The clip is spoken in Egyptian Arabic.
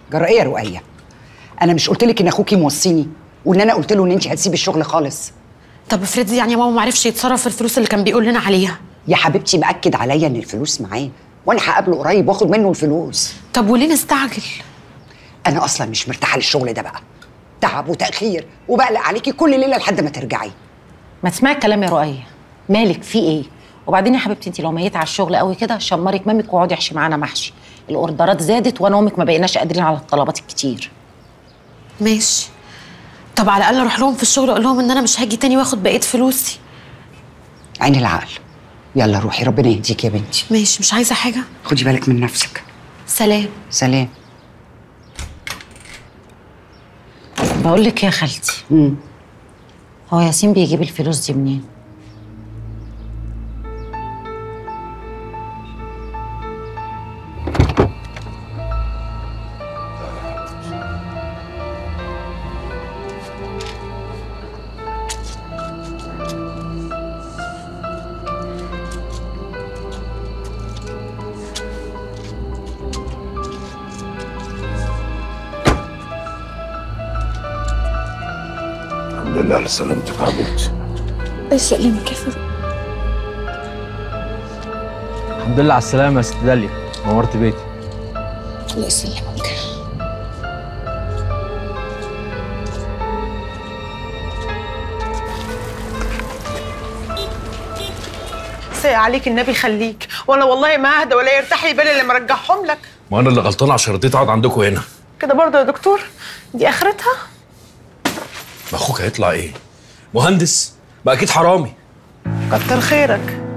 جرى ايه يا رؤيه انا مش قلت لك ان اخوكي موصيني وان انا قلت له ان انت هتسيبي الشغل خالص طب افرضي يعني ماما ما عرفش يتصرف في الفلوس اللي كان بيقول لنا عليها يا حبيبتي مأكد عليا ان الفلوس معاه وانا هقابله قريب واخد منه الفلوس طب وليه نستعجل انا اصلا مش مرتاحه للشغل ده بقى تعب وتاخير وبقلق عليكي كل ليله لحد ما ترجعي ما تسمعي الكلام يا رؤية مالك في ايه وبعدين يا حبيبتي انت لو ميته على الشغل قوي كده شمري كمامك واقعدي احشي معانا محشي الاوردرات زادت وانا وامك ما بقيناش قادرين على الطلبات الكتير ماشي طب على الاقل اروح لهم في الشغل اقول لهم ان انا مش هاجي تاني واخد بقيه فلوسي عين العقل يلا روحي ربنا يهديك يا بنتي ماشي مش عايزه حاجه خدي بالك من نفسك سلام سلام بقول لك يا خالتي مم. هو ياسين بيجيب الفلوس دي منين الحمد لله على سلامتك يا حبيبتي يسلمك يا فاروق الحمد لله على السلامة يا ست داليا نورت بيتي الله يسلمك ساء عليك النبي خليك وانا والله ما اهدى ولا يرتاح لي بالي لما ارجعهم لك ما انا اللي غلطان عشان رضيت اقعد عندكم هنا كده برضه يا دكتور دي اخرتها ما اخوك هيطلع ايه مهندس ما اكيد حرامي كتر خيرك